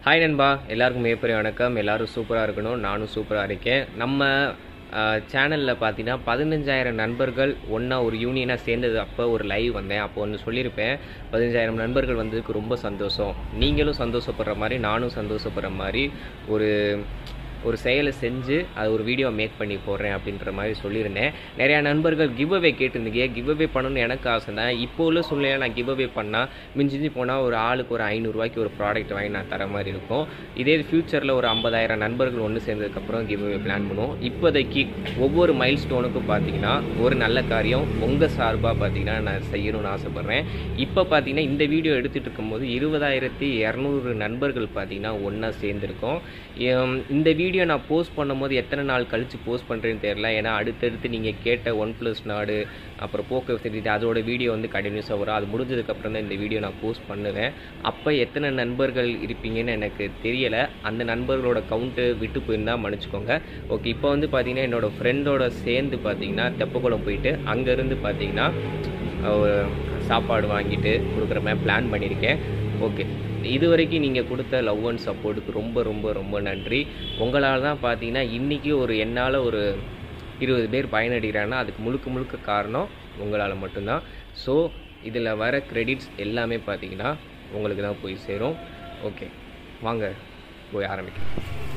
hi நண்பா எல்லாருக்கும் மிகப்பெரிய வணக்கம் எல்லாரும் சூப்பராக இருக்கணும் நானும் சூப்பராக இருக்கேன் நம்ம சேனலில் பார்த்தீங்கன்னா பதினஞ்சாயிரம் நண்பர்கள் ஒன்றா ஒரு யூனியனாக சேர்ந்தது அப்போ ஒரு லைவ் வந்தேன் அப்போ ஒன்று சொல்லியிருப்பேன் பதினஞ்சாயிரம் நண்பர்கள் வந்ததுக்கு ரொம்ப சந்தோஷம் நீங்களும் சந்தோஷப்படுற மாதிரி நானும் சந்தோஷப்படுற மாதிரி ஒரு ஒரு செயலை செஞ்சு அது ஒரு வீடியோ மேக் பண்ணி போடுறேன் அப்படின்ற மாதிரி சொல்லியிருந்தேன் நிறையா நண்பர்கள் கிவ் அவே கேட்டிருந்தீங்க கிவ் அவே பண்ணணும்னு எனக்கு ஆசை தான் இப்போ உள்ள சூழ்நிலை நான் கிவ் அவே பண்ணால் மிஞ்சிஞ்சு போனால் ஒரு ஆளுக்கு ஒரு ஐநூறுரூவாய்க்கு ஒரு ப்ராடக்ட் வாங்கி நான் தர மாதிரி இருக்கும் இதே ஃப்யூச்சரில் ஒரு ஐம்பதாயிரம் நண்பர்கள் ஒன்று சேர்ந்ததுக்கப்புறம் கிவ் அவே பிளான் பண்ணுவோம் இப்போதைக்கு ஒவ்வொரு மைல் ஸ்டோனுக்கும் பார்த்தீங்கன்னா ஒரு நல்ல காரியம் உங்கள் சார்பாக பார்த்தீங்கன்னா நான் செய்யணும்னு ஆசைப்பட்றேன் இப்போ பார்த்தீங்கன்னா இந்த வீடியோ எடுத்துகிட்டு இருக்கும்போது இருபதாயிரத்தி இரநூறு நண்பர்கள் பார்த்தீங்கன்னா ஒன்றா சேர்ந்துருக்கோம் எம், இந்த வீடியோ நான் போஸ்ட் பண்ணும்போது எத்தனை நாள் கழித்து போஸ்ட் பண்ணுறேன்னு தெரியல ஏன்னா அடுத்தடுத்து நீங்கள் கேட்ட ஒன் ப்ளஸ் நாடு அப்புறம் போக்கோ தெரியுது அதோட வீடியோ வந்து கண்டினியூஸாக வரும் அது முடிஞ்சதுக்கப்புறம் தான் இந்த வீடியோ நான் போஸ்ட் பண்ணுவேன் அப்போ எத்தனை நண்பர்கள் இருப்பீங்கன்னு எனக்கு தெரியலை அந்த நண்பர்களோட கவுண்ட்டு விட்டு போயிருந்தா மன்னிச்சுக்கோங்க ஓகே இப்போ வந்து பார்த்தீங்கன்னா என்னோட ஃப்ரெண்டோட சேர்ந்து பார்த்தீங்கன்னா தெப்பக்குளம் போயிட்டு அங்கேருந்து பார்த்தீங்கன்னா அஹ், சாப்பாடு வாங்கிட்டு கொடுக்குற மாதிரி பிளான் பண்ணியிருக்கேன் ஓகே இது வரைக்கும் நீங்கள் கொடுத்த லவ் அண்ட் சப்போர்ட்டுக்கு ரொம்ப ரொம்ப ரொம்ப நன்றி உங்களால் தான் பார்த்தீங்கன்னா இன்றைக்கி ஒரு என்னால் ஒரு இருபது பேர் பயனடைகிறாங்கன்னா அதுக்கு முழுக்க முழுக்க காரணம் உங்களால் மட்டும்தான் ஸோ இதில் வர கிரெடிட்ஸ் எல்லாமே பார்த்தீங்கன்னா உங்களுக்கு தான் போய் சேரும் ஓகே வாங்க போய் ஆரம்பிக்கலாம்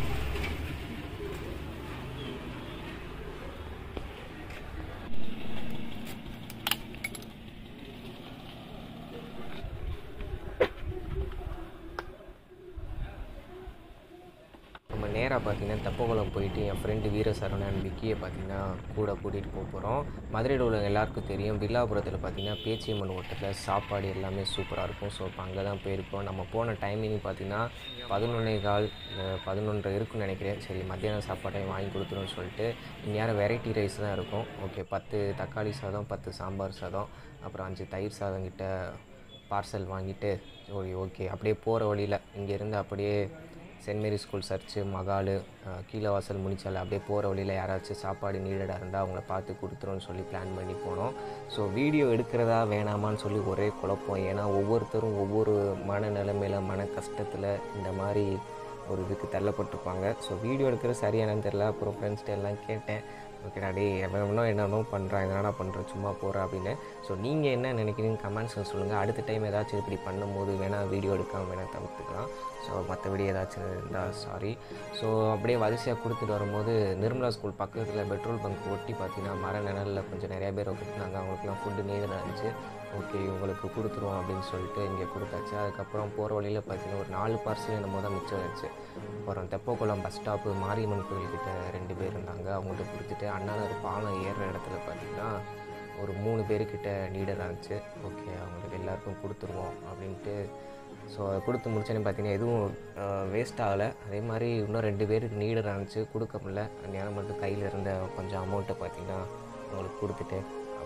நம்ம நேராக பார்த்தீங்கன்னா தெப்பகுளம் போயிட்டு என் ஃப்ரெண்டு வீரசரவணன் விக்கியை பார்த்தீங்கன்னா கூட கூட்டிகிட்டு போக போகிறோம் மதுரையில் உள்ள எல்லாருக்கும் தெரியும் பில்லாபுரத்தில் பார்த்தீங்கன்னா பேச்சியம்மன் ஹோட்டலில் சாப்பாடு எல்லாமே சூப்பராக இருக்கும் ஸோ இப்போ அங்கே தான் போயிருக்கோம் நம்ம போன டைமிங் பார்த்தீங்கன்னா பதினொன்னே கால் பதினொன்றரை இருக்குன்னு நினைக்கிறேன் சரி மத்தியானம் சாப்பாட்டையும் வாங்கி கொடுத்துருன்னு சொல்லிட்டு இங்கே யாரும் வெரைட்டி ரைஸ் தான் இருக்கும் ஓகே பத்து தக்காளி சாதம் பத்து சாம்பார் சாதம் அப்புறம் அஞ்சு தயிர் சாதம் கிட்ட பார்சல் வாங்கிட்டு சரி ஓகே அப்படியே போகிற வழியில் இங்கேருந்து அப்படியே சென்ட் மேரி ஸ்கூல் சர்ச்சு மகாலு அஹ், கீழவாசல் முனிச்சாலை அப்படியே போகிற வழியில் யாராச்சும் சாப்பாடு நீடடாக இருந்தால் அவங்கள பார்த்து கொடுத்துருன்னு சொல்லி பிளான் பண்ணி போனோம் ஸோ வீடியோ எடுக்கிறதா வேணாமான்னு சொல்லி ஒரே குழப்பம் ஏன்னா ஒவ்வொருத்தரும் ஒவ்வொரு மன நிலைமையில மன கஷ்டத்தில் இந்த மாதிரி ஒரு இதுக்கு தள்ளப்பட்டிருப்பாங்க ஸோ வீடியோ எடுக்கிறது சரியானு தெரில அப்புறம் ஃப்ரெண்ட்ஸ்கிட்ட எல்லாம் கேட்டேன் ஓகேடா டே எவனோ என்னென்னோ பண்ணுறான் என்னடா பண்ணுறேன் சும்மா போகிறேன் அப்படின்னு ஸோ நீங்கள் என்ன நினைக்கிறீங்க கமெண்ட்ஸில் சொல்லுங்கள் அடுத்த டைம் ஏதாச்சும் இப்படி பண்ணும்போது வேணால் வீடியோ எடுக்காமல் வேணால் தவிர்த்துக்கலாம் ஸோ மற்றபடி ஏதாச்சும் இருந்தால் சாரி ஸோ அப்படியே வரிசையாக கொடுத்துட்டு வரும்போது நிர்மலா ஸ்கூல் பக்கத்தில் பெட்ரோல் பங்க் ஒட்டி பார்த்தீங்கன்னா மர நிழலில் கொஞ்சம் நிறைய பேர் உட்காந்துருந்தாங்க அவங்களுக்குலாம் ஃபுட்டு நீடாக இருந்துச்சு ஓகே உங்களுக்கு கொடுத்துருவோம் அப்படின்னு சொல்லிட்டு இங்கே கொடுத்தாச்சு அதுக்கப்புறம் போகிற வழியில் பார்த்தீங்கன்னா ஒரு நாலு பார்சல் என்னமோ தான் மிச்சம் ஆயிடுச்சு அப்புறம் தெப்பக்குளம் பஸ் ஸ்டாப்பு மாரியம்மன் கோயில்கிட்ட ரெண்டு பேர் இருந்தாங்க அவங்கள்ட்ட கொடுத்துட்டு அண்ணாநர் பாலம் ஏறுற இடத்துல பார்த்தீங்கன்னா ஒரு மூணு பேர்கிட்ட நீடராக இருந்துச்சு ஓகே அவங்களுக்கு எல்லாருக்கும் கொடுத்துருவோம் அப்படின்ட்டு ஸோ கொடுத்து முடிச்சோன்னே பார்த்தீங்கன்னா எதுவும் வேஸ்ட் ஆகலை அதே மாதிரி இன்னும் ரெண்டு பேருக்கு நீடராக இருந்துச்சு கொடுக்க முடியல நேரம் மட்டும் கையில் இருந்த கொஞ்சம் அமௌண்ட்டை பார்த்தீங்கன்னா அவங்களுக்கு கொடுத்துட்டு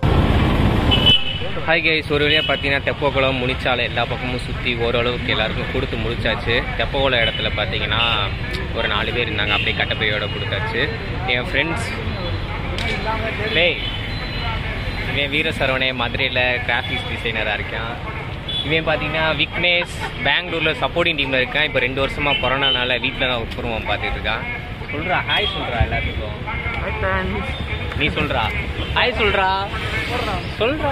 ஹாய் கைஸ் ஒரு வழியாக பார்த்தீங்கன்னா தெப்பக்குளம் முனிச்சாலை எல்லா பக்கமும் சுற்றி ஓரளவுக்கு எல்லாருக்கும் கொடுத்து முடிச்சாச்சு தெப்பக்குளம் இடத்துல பார்த்தீங்கன்னா ஒரு நாலு பேர் இருந்தாங்க அப்படியே கட்டப்பையோட கொடுத்தாச்சு என் ஃப்ரெண்ட்ஸ் டேய் இவன் வீரசரவணே மதுரையில் கிராஃபிக்ஸ் டிசைனராக இருக்கான் இவன் பார்த்தீங்கன்னா விக்னேஷ் பெங்களூரில் சப்போர்ட்டிங் டீமில் இருக்கான் இப்போ ரெண்டு வருஷமாக கொரோனானால வீட்டில் தான் குடும்பம் பார்த்துட்டு இருக்கான் சொல்கிறா ஹாய் சொல்கிறா எல்லாத்துக்கும் நீ சொல்கிறா ஹாய் சொல்கிறா சொல்கிறா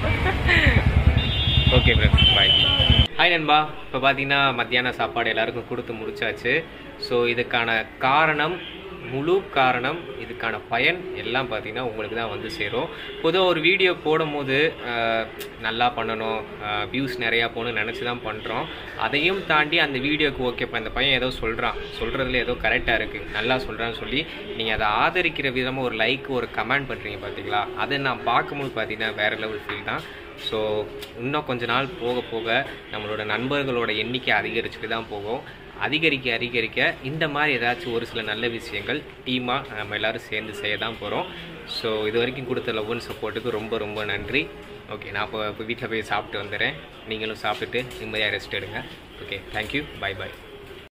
ஓகே ஃப்ரெண்ட்ஸ் பாய் ஹாய் நண்பா இப்போ பார்த்தீங்கன்னா மத்தியான சாப்பாடு எல்லாருக்கும் கொடுத்து முடிச்சாச்சு ஸோ இதுக்கான காரணம் முழு காரணம் இதுக்கான பயன் எல்லாம் பார்த்தீங்கன்னா உங்களுக்கு தான் வந்து சேரும் பொதுவாக ஒரு வீடியோ போடும்போது ஆஹ், நல்லா பண்ணணும் வியூஸ் நிறையா போகணும்னு நினச்சி தான் பண்ணுறோம் அதையும் தாண்டி அந்த வீடியோக்கு ஓகே இப்போ இந்த பையன் ஏதோ சொல்கிறான் சொல்கிறதுல ஏதோ கரெக்டாக இருக்குது நல்லா சொல்கிறான்னு சொல்லி நீங்கள் அதை ஆதரிக்கிற விதமாக ஒரு லைக் ஒரு கமெண்ட் பண்ணுறீங்க பார்த்தீங்களா அதை நான் பார்க்கும்போது பார்த்தீங்கன்னா வேறு லெவல் ஃபீல் தான் ஸோ இன்னும் கொஞ்ச நாள் போக போக நம்மளோட நண்பர்களோட எண்ணிக்கை அதிகரிச்சுட்டு தான் போகும் அதிகரிக்க அதிகரிக்க இந்த மாதிரி ஏதாச்சும் ஒரு சில நல்ல விஷயங்கள் டீமாக நம்ம எல்லாரும் சேர்ந்து செய்ய தான் போகிறோம் ஸோ இது வரைக்கும் கொடுத்த லவ் அண்ட் சப்போர்ட்டுக்கு ரொம்ப ரொம்ப நன்றி ஓகே நான் இப்போ இப்போ வீட்டில் போய் சாப்பிட்டு வந்துடுறேன் நீங்களும் சாப்பிட்டுட்டு நிம்மதியாக ரெஸ்ட் எடுங்க ஓகே தேங்க்யூ பை பை